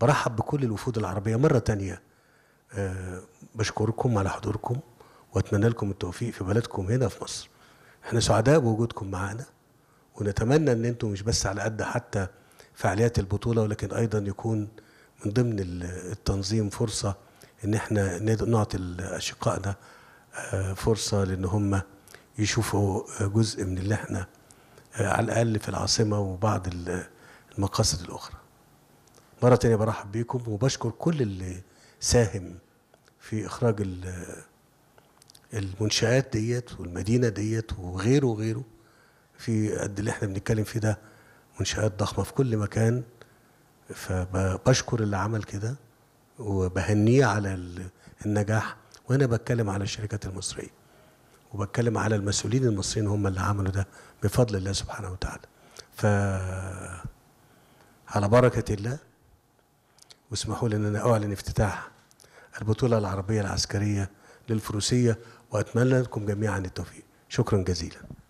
برحب بكل الوفود العربية مرة تانية آه، بشكركم على حضوركم واتمنى لكم التوفيق في بلدكم هنا في مصر احنا سعداء بوجودكم معانا ونتمنى ان انتم مش بس على قد حتى فعاليات البطولة ولكن ايضا يكون من ضمن ال- التنظيم فرصة ان احنا ند- نعطي اشقائنا آه، فرصة لان هم يشوفوا آه، جزء من اللي احنا آه، على الاقل في العاصمة وبعض ال- المقاصد الاخرى مرة تانية برحب بيكم وبشكر كل اللي ساهم في إخراج ال- المنشآت ديت والمدينة ديت وغيره وغيره في قد اللي احنا بنتكلم فيه ده منشآت ضخمة في كل مكان فبشكر اللي عمل كده وبهنيه على ال- النجاح وأنا بتكلم على الشركات المصرية وبتكلم على المسؤولين المصريين هم اللي عملوا ده بفضل الله سبحانه وتعالى ف على بركة الله واسمحوا لي ان انا اعلن افتتاح البطوله العربيه العسكريه للفروسيه واتمنى لكم جميعا التوفيق شكرا جزيلا